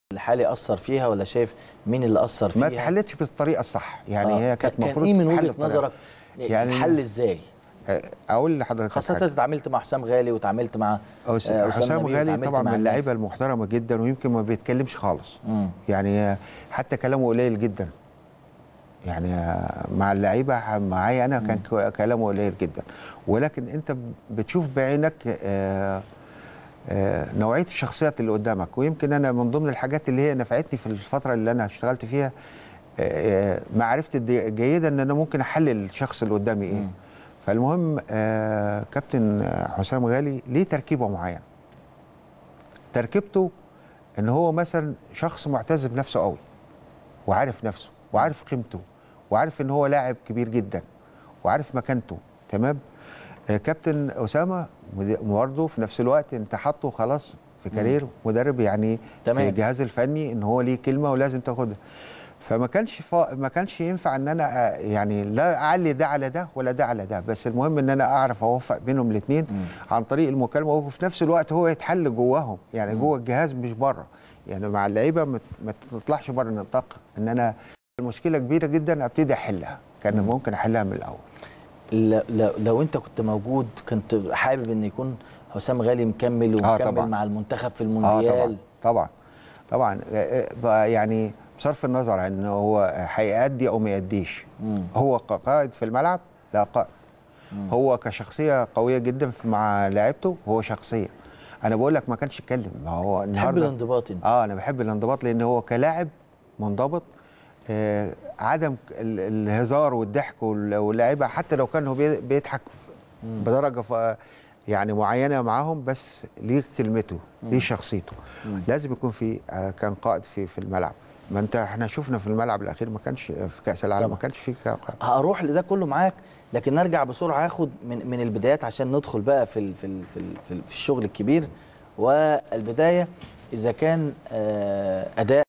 الحالي اثر فيها ولا شايف مين اللي اثر فيها ما اتحلتش بالطريقه الصح يعني آه، هي كانت كان المفروض ايه من تتحل وجهه بطريقة. نظرك يعني الحل ازاي اقول لحضرتك خاصه حاجة. اتعاملت مع حسام غالي وتعاملت مع أس- آه، أسامة حسام نبيل غالي وتعاملت طبعا مع من الناس. اللعيبه المحترمه جدا ويمكن ما بيتكلمش خالص مم. يعني حتى كلامه قليل جدا يعني مع اللعيبه معايا انا كان ك- كلامه قليل جدا ولكن انت بتشوف بعينك آه، آه، نوعيه الشخصيات اللي قدامك ويمكن انا من ضمن الحاجات اللي هي نفعتني في الفتره اللي انا اشتغلت فيها آه، آه، معرفتي الدي- جيده ان انا ممكن احلل الشخص اللي قدامي ايه مم. فالمهم آه، كابتن حسام غالي ليه تركيبه معينه تركيبته ان هو مثلا شخص معتز بنفسه قوي وعارف نفسه وعارف قيمته وعارف ان هو لاعب كبير جدا وعارف مكانته تمام آه، كابتن اسامه مد- برضه في نفس الوقت انت حاطه خلاص في كارير مدرب يعني تمام. في الجهاز الفني ان هو ليه كلمه ولازم تاخدها فما كانش فا... ما كانش ينفع ان انا آه، يعني لا اعلي ده على ده ولا ده على ده بس المهم ان انا اعرف اوفق بينهم الاثنين عن طريق المكالمه وفي نفس الوقت هو يتحل جواهم يعني جوه الجهاز مش بره يعني مع اللعيبه ما ما تطلعش بره النطاق ان انا المشكله كبيره جدا ابتدي احلها كان ممكن احلها من الاول لو, لو, لو انت كنت موجود كنت حابب ان يكون حسام غالي مكمل ومكمل طبعاً. مع المنتخب في اه المونديال طبعا طبعا طبعا آه، آه، بقى يعني بصرف النظر عن ان هو هيأدي او ما يأديش مم. هو كقائد في الملعب لا قائد هو كشخصيه قويه جدا في- مع لعيبته هو شخصيه انا بقول لك ما كانش يتكلم ما هو تحب النهارده الانضباط انت اه انا بحب الانضباط لان هو كلاعب منضبط آه عدم ال- الهزار والضحك وال- واللعيبه حتى لو كان هو بي- بيضحك بدرجه ف يعني معينه معاهم بس ليه كلمته ليه شخصيته لازم يكون في آه كان قائد في في الملعب ما انت احنا شفنا في الملعب الاخير ما كانش في كاس العالم طبعا. ما كانش في قائد هروح لده كله معاك لكن نرجع بسرعه هاخد من من البدايات عشان ندخل بقى في ال في ال في, ال في, ال في الشغل الكبير والبدايه اذا كان آه، اداء